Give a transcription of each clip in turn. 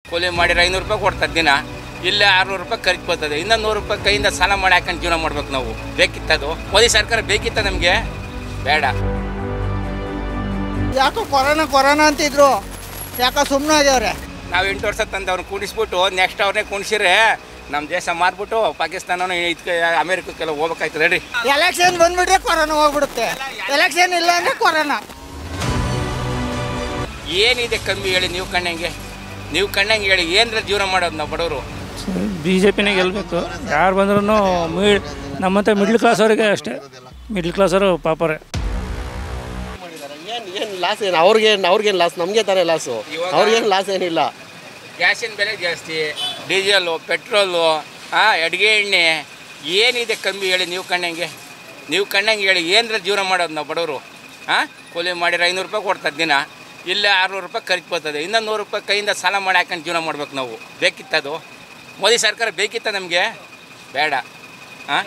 ಕೂಲಿ ಮಾಡಿದ್ರೆ ಐನೂರು ರೂಪಾಯಿ ಕೊಡ್ತಾರೆ ದಿನ ಇಲ್ಲೇ ಆರುನೂರು ರೂಪಾಯಿ ಖರ್ಚು ಬರ್ತದೆ ಇನ್ನೂ ನೂರು ರೂಪಾಯಿ ಕೈಯಿಂದ ಸಾಲ ಮಾಡಿ ಹಾಕೊಂಡು ಜೀವನ ಮಾಡ್ಬೇಕು ನಾವು ಬೇಕಿತ್ತದು ಮೋದಿ ಸರ್ಕಾರ ಬೇಕಿತ್ತ ನಮಗೆ ಬೇಡ ಯಾಕೋ ಕೊರೋನಾ ಕೊರೋನಾ ಅಂತಿದ್ರು ಯಾಕೋ ಸುಮ್ಮನೆ ಆಗ್ಯವ್ರೆ ನಾವು ಎಂಟು ವರ್ಷ ತಂದು ಅವ್ರನ್ನ ಕುಣಿಸ್ಬಿಟ್ಟು ನೆಕ್ಸ್ಟ್ ಅವ್ರನ್ನೇ ಕುಣಿಸಿದ್ರೆ ನಮ್ಮ ದೇಶ ಮಾರ್ಬಿಟ್ಟು ಪಾಕಿಸ್ತಾನ ಇದಕ್ಕೆ ಅಮೇರಿಕಕ್ಕೆಲ್ಲ ಹೋಗ್ಬೇಕಾಯ್ತದೆ ರೀ ಎಲೆಕ್ಷನ್ ಬಂದ್ಬಿಟ್ರೆ ಕೊರೋನಾ ಹೋಗ್ಬಿಡುತ್ತೆ ಎಲೆಕ್ಷನ್ ಇಲ್ಲ ಅಂದ್ರೆ ಕೊರೋನಾ ಏನಿದೆ ಕಮ್ಮಿ ಹೇಳಿ ನೀವು ಕಣ್ಣಂಗೆ ನೀವು ಕಣ್ಣಂಗೆ ಹೇಳಿ ಏನರ ಜೀವನ ಮಾಡೋದು ನಾವು ಬಡವರು ಬಿ ಜೆ ಪಿನೇ ಗೆಲ್ಲಬೇಕು ಯಾರು ಬಂದ್ರೂ ಮಿ ನಮ್ಮಂಥ ಮಿಡ್ಲ್ ಕ್ಲಾಸ್ ಅವರಿಗೆ ಅಷ್ಟೇ ಮಿಡ್ಲ್ ಕ್ಲಾಸವರು ಪಾಪರೇ ಏನು ಏನು ಲಾಸ್ ಏನು ಅವ್ರಿಗೇನು ಅವ್ರಿಗೇನು ಲಾಸ್ ನಮಗೆ ತಾನೇ ಲಾಸು ಇವಾಗ- ಅವ್ರಿಗೇನು ಲಾಸ್ ಏನಿಲ್ಲ ಗ್ಯಾಸಿನ ಬೆಲೆ ಜಾಸ್ತಿ ಡೀಸೆಲು ಪೆಟ್ರೋಲು ಹಾಂ ಅಡುಗೆ ಎಣ್ಣೆ ಏನಿದೆ ಕಮ್ಮಿ ಹೇಳಿ ನೀವು ಕಣ್ಣಂಗೆ ನೀವು ಕಣ್ಣಂಗೆ ಹೇಳಿ ಏನರ ಜೀವನ ಮಾಡೋದು ನಾವು ಬಡವರು ಹಾಂ ಕೂಲಿ ಮಾಡಿದ್ರೆ ಐನೂರು ರೂಪಾಯಿ ಕೊಡ್ತಾರೆ ದಿನ ಇಲ್ಲೇ ಆರುನೂರು ರೂಪಾಯಿ ಖರ್ಚು ಬರ್ತದೆ ಇನ್ನೂ ನೂರು ರೂಪಾಯಿ ಕೈಯಿಂದ ಸಾಲ ಮಾಡಿ ಹಾಕೊಂಡು ಜೀವನ ಮಾಡ್ಬೇಕು ನಾವು ಬೇಕಿತ್ತದು ಮೋದಿ ಸರ್ಕಾರ ಬೇಕಿತ್ತ ನಮಗೆ ಬೇಡ ಹಾಂ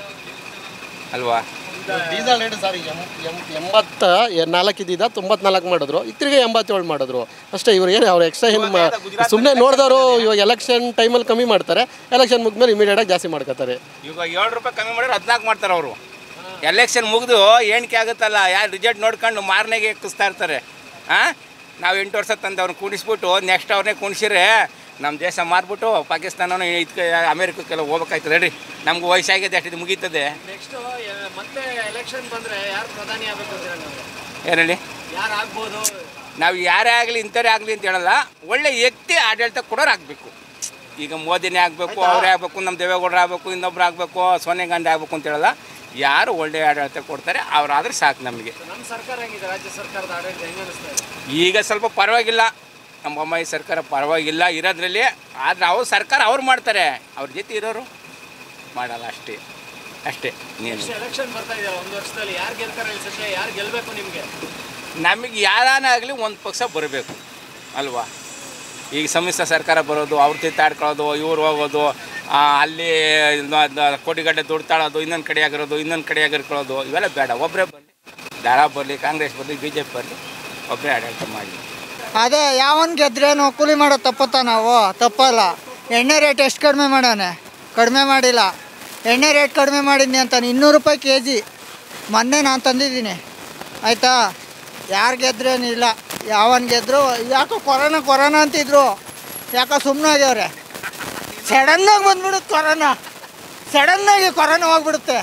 ಅಲ್ವಾ ಡೀಸೆಲ್ ರೇಟ್ ಸರ್ ಎಂಬತ್ತ ನಾಲ್ಕು ಇದ್ದಿದ್ದ ತೊಂಬತ್ನಾಲ್ಕು ಮಾಡಿದ್ರು ಈಗ ತಿರ್ಗಿ ಎಂಬತ್ತೇಳು ಮಾಡಿದ್ರು ಅಷ್ಟೇ ಇವ್ರು ಏನು ಅವ್ರು ಎಕ್ಸ್ಟ್ರಾ ಏನು ಸುಮ್ಮನೆ ನೋಡಿದವರು ಇವಾಗ ಎಲೆಕ್ಷನ್ ಟೈಮಲ್ಲಿ ಕಮ್ಮಿ ಮಾಡ್ತಾರೆ ಎಲೆಕ್ಷನ್ ಮುಗಿದ್ಮೇಲೆ ಇಮಿಡಿಯೇಟಾಗಿ ಜಾಸ್ತಿ ಮಾಡ್ಕೋತಾರೆ ಇವಾಗ ಏಳು ರೂಪಾಯಿ ಕಮ್ಮಿ ಮಾಡಿದ್ರೆ ಹದಿನಾಲ್ಕು ಮಾಡ್ತಾರೆ ಅವರು ಎಲೆಕ್ಷನ್ ಮುಗಿದು ಎಣಿಕೆ ಆಗುತ್ತಲ್ಲ ಯಾರು ರಿಸಲ್ಟ್ ನೋಡ್ಕೊಂಡು ಮಾರನೆಗೆ ಎಕ್ಕಿಸ್ತಾ ಇರ್ತಾರೆ ಹಾಂ ನಾವು ಎಂಟು ವರ್ಷ ತಂದು ಅವ್ರನ್ನ ಕುಣಿಸ್ಬಿಟ್ಟು ನೆಕ್ಸ್ಟ್ ಅವ್ರನ್ನೇ ಕುಣಿಸಿದ್ರೆ ನಮ್ಮ ದೇಶ ಮಾರ್ಬಿಟ್ಟು ಪಾಕಿಸ್ತಾನ ಇದಕ್ಕೆ ಅಮೇರಿಕಕ್ಕೆಲ್ಲ ಹೋಗ್ಬೇಕಾಯ್ತದೆ ರೀ ನಮ್ಗೆ ವಯಸ್ಸಾಗಿದೆ ಅಷ್ಟಿದು ಮುಗೀತದೆ ನೆಕ್ಸ್ಟ್ ಮತ್ತೆ ಎಲೆಕ್ಷನ್ ಬಂದ್ರೆ ಯಾರು ಪ್ರಧಾನಿ ಆಗ್ಬೇಕು ಅಂತೀರ ನೀವು ಏನು ಹೇಳಿ ಯಾರು ಆಗ್ಬೋದು ನಾವು ಯಾರೇ ಆಗಲಿ ಇಂಥವ್ರೇ ಆಗಲಿ ಅಂತ ಹೇಳಲ್ಲ ಒಳ್ಳೆ ವ್ಯಕ್ತಿ ಆಡಳಿತ ಕೊಡೋರು ಆಗಬೇಕು ಈಗ ಮೋದಿನೇ ಆಗಬೇಕು ಅವರೇ ಆಗಬೇಕು ನಮ್ಮ ದೇವೇಗೌಡರು ಆಗಬೇಕು ಇನ್ನೊಬ್ರು ಆಗಬೇಕು ಸೋನಿಯಾ ಗಾಂಧಿ ಆಗಬೇಕು ಅಂತ ಹೇಳಲ್ಲ ಯಾರು ಒಳ್ಳೆ ಆಡಳಿತ ಕೊಡ್ತಾರೆ ಅವರಾದ್ರೆ ಸಾಕು ನಮಗೆ ನಮ್ಮ ಸರ್ಕಾರ ಹೆಂಗಿದೆ ರಾಜ್ಯ ಸರ್ಕಾರದ ಆಡಳಿತ ಹೆಂಗ ಅನಿಸ್ತಾ ಇದೆ ಈಗ ಸ್ವಲ್ಪ ಪರವಾಗಿಲ್ಲ ನಮ್ಮ ಬೊಮ್ಮಾಯಿ ಸರ್ಕಾರ ಪರವಾಗಿಲ್ಲ ಇರೋದ್ರಲ್ಲಿ ಆದರೆ ಅವ್ರು ಸರ್ಕಾರ ಅವ್ರು ಮಾಡ್ತಾರೆ ಅವ್ರ ಜೊತೆ ಇರೋರು ಮಾಡಲ್ಲ ಅಷ್ಟೇ ಅಷ್ಟೇ ನೀನು ಎಲೆಕ್ಷನ್ ಬರ್ತಾ ಇದೆಯಲ್ಲ ಒಂದು ವರ್ಷದಲ್ಲಿ ಯಾರು ಗೆಲ್ತಾರೆ ಈ ಸದ್ಯ ಯಾರು ಗೆಲ್ಬೇಕು ನಿಮಗೆ ನಮಗೆ ಯಾರಾನ ಆಗಲಿ ಒಂದು ಪಕ್ಷ ಬರಬೇಕು ಅಲ್ವಾ ಈಗ ಸಮ್ಮಿಶ್ರ ಸರ್ಕಾರ ಬರೋದು ಅವ್ರ ತಿತ್ತಾಡ್ಕೊಳ್ಳೋದು ಇವ್ರು ಹೋಗೋದು ಆ, ಅಲ್ಲಿ ನ- ನ- ಕೋಟಿಗಟ್ಟೆ ದುಡ್ಡು ತಾಳೋದು ಇನ್ನೊಂದು ಕಡೆ ಆಗಿರೋದು ಇನ್ನೊಂದು ಕಡೆ ಆಗಿರ್ಕೊಳ್ಳೋದು ಇವೆಲ್ಲ ಬೇಡ ಒಬ್ಬರೇ ಬರಲಿ ದಾರ ಬರಲಿ ಕಾಂಗ್ರೆಸ್ ಬರಲಿ ಬಿ ಜೆ ಪಿ ಬರಲಿ ಒಬ್ಬರೇ ಆಡಳಿತ ಮಾಡಲಿ ಅದೇ ಯಾವನ್ ಗೆದ್ರೇನು ಕೂಲಿ ಮಾಡೋ ತಪ್ಪುತ್ತಾ ನಾವು ತಪ್ಪಲ್ಲ ಎಣ್ಣೆ ರೇಟ್ ಎಷ್ಟು ಕಡಿಮೆ ಮಾಡೋಣ ಕಡಿಮೆ ಮಾಡಿಲ್ಲ ಎಣ್ಣೆ ರೇಟ್ ಕಡಿಮೆ ಮಾಡಿದ್ನಿ ಅಂತಾನೆ ಇನ್ನೂರು ರೂಪಾಯಿ ಕೆ ಜಿ ಮೊನ್ನೆ ನಾನು ತಂದಿದ್ದೀನಿ ಆಯಿತಾ ಯಾರು ಗೆದ್ರೇನಿಲ್ಲ ಯಾವನ್ ಗೆದ್ರು ಯಾಕೋ ಕೊರೋನಾ ಕೊರೋನಾ ಅಂತಿದ್ರು ಯಾಕೋ ಸುಮ್ಮನೆ ಆಗ್ಯವ್ರೆ ಸಡನ್ನಾಗಿ ಬಂದ್ಬಿಡುತ್ತೆ ಕೊರೋನಾ ಸಡನ್ನಾಗಿ ಕೊರೋನಾ ಹೋಗ್ಬಿಡುತ್ತೆ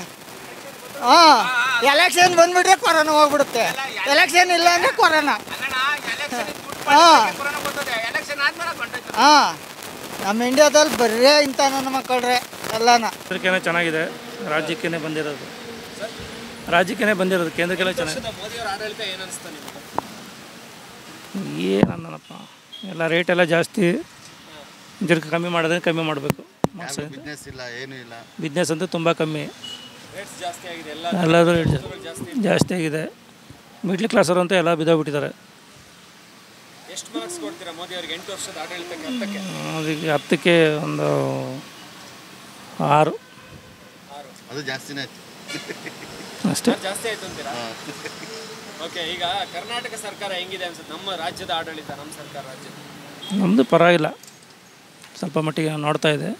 ಹಾಂ ಎಲೆಕ್ಷನ್ ಬಂದ್ಬಿಟ್ರೆ ಕೊರೋನಾ ಹೋಗ್ಬಿಡುತ್ತೆ ಎಲೆಕ್ಷನ್ ಇಲ್ಲ ಅಂದರೆ ಕೊರೋನಾ ಹಾಂ ಹಾಂ ನಮ್ಮ ಇಂಡಿಯಾದಲ್ಲಿ ಬರೇ ಇಂಥ ನನ್ನ ಮಕ್ಕಳ್ರೆ ಎಲ್ಲಾನ ಕೇಂದ್ರಕ್ಕೇ ಚೆನ್ನಾಗಿದೆ ರಾಜ್ಯಕ್ಕೇ ಬಂದಿರೋದು ರಾಜ್ಯಕ್ಕೇ ಬಂದಿರೋದು ಕೇಂದ್ರಕ್ಕೆಲ್ಲ ಚೆನ್ನಾಗಿದೆ ಮೋದಿಯವರ ಆಡಳಿತ ಏನು ಅನಿಸ್ತಾ ನಿಮಗೆ ಏನು ಅನ್ನಪ್ಪ ಎಲ್ಲ ರೇಟ್ ಎಲ್ಲ ಜಾಸ್ತಿ ಜರ್ಕ ಕಮ್ಮಿ ಮಾಡಿದ್ರೆ ಕಮ್ಮಿ ಮಾಡಬೇಕು ಬಿಸ್ನೆಸ್ ಇಲ್ಲ ಏನೂ ಇಲ್ಲ ಬಿಸ್ನೆಸ್ ಅಂತೂ ತುಂಬ ಕಮ್ಮಿ ರೇಟ್ಸ್ ಜಾಸ್ತಿ ಆಗಿದೆ ಎಲ್ಲ ಎಲ್ಲದೂ ರೇಟ್ ಜಾಸ್ತಿ ಆಗಿದೆ ಮಿಡ್ಲ್ ಕ್ಲಾಸರು ಅಂತ ಎಲ್ಲ ಬಿದ್ದೋಗ್ಬಿಟ್ಟಿದ್ದಾರೆ ಎಷ್ಟು ಮಾರ್ಕ್ಸ್ ಕೊಡ್ತೀರಾ ಮೋದಿ ಅವರಿಗೆ ಎಂಟು ವರ್ಷದ ಆಡಳಿತಕ್ಕೆ ಹತ್ತಕ್ಕೆ ಅದಕ್ಕೆ ಹತ್ತಕ್ಕೆ ಒಂದು ಆರು ಅದು ಜಾಸ್ತಿನೇ ಆಯ್ತು ಅಷ್ಟೇ ಜಾಸ್ತಿ ಆಯ್ತು ಅಂತೀರಾ ಓಕೆ ಈಗ ಕರ್ನಾಟಕ ಸರ್ಕಾರ ಹೆಂಗಿದೆ ಅನ್ಸುತ್ತೆ ನಮ್ಮ ರಾಜ್ಯದ ಆಡಳಿತ ನಮ್ಮ ಸರ್ಕಾರ ರಾಜ್ಯದ ನಮ್ಮದು ಪರವಾಗಿಲ್ಲ ಸ್ವಲ್ಪ ಮಟ್ಟಿಗೆ ನೋಡ್ತಾ ಇದೆ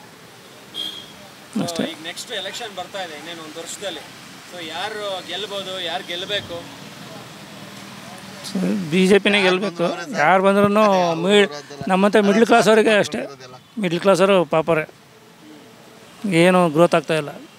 So, ಈಗ ನೆಕ್ಸ್ಟ್ ಎಲೆಕ್ಷನ್ ಬರ್ತಾ ಇದೆ ಇನ್ನೇನು ಒಂದು ವರ್ಷದಲ್ಲಿ ಸೊ ಯಾರು ಗೆಲ್ಬೋದು ಯಾರು ಗೆಲ್ಲಬೇಕು ಬಿ ಜೆ ಪಿನೇ ಗೆಲ್ಲಬೇಕು ಯಾರು ಬಂದ್ರೂ ಮಿ ನಮ್ಮಂಥ ಮಿಡ್ಲ್ ಕ್ಲಾಸ್ ಅವರಿಗೆ ಅಷ್ಟೇ ಮಿಡ್ಲ್ ಕ್ಲಾಸವರು ಪಾಪರೇ ಏನು ಗ್ರೋತ್ ಆಗ್ತಾ ಇಲ್ಲ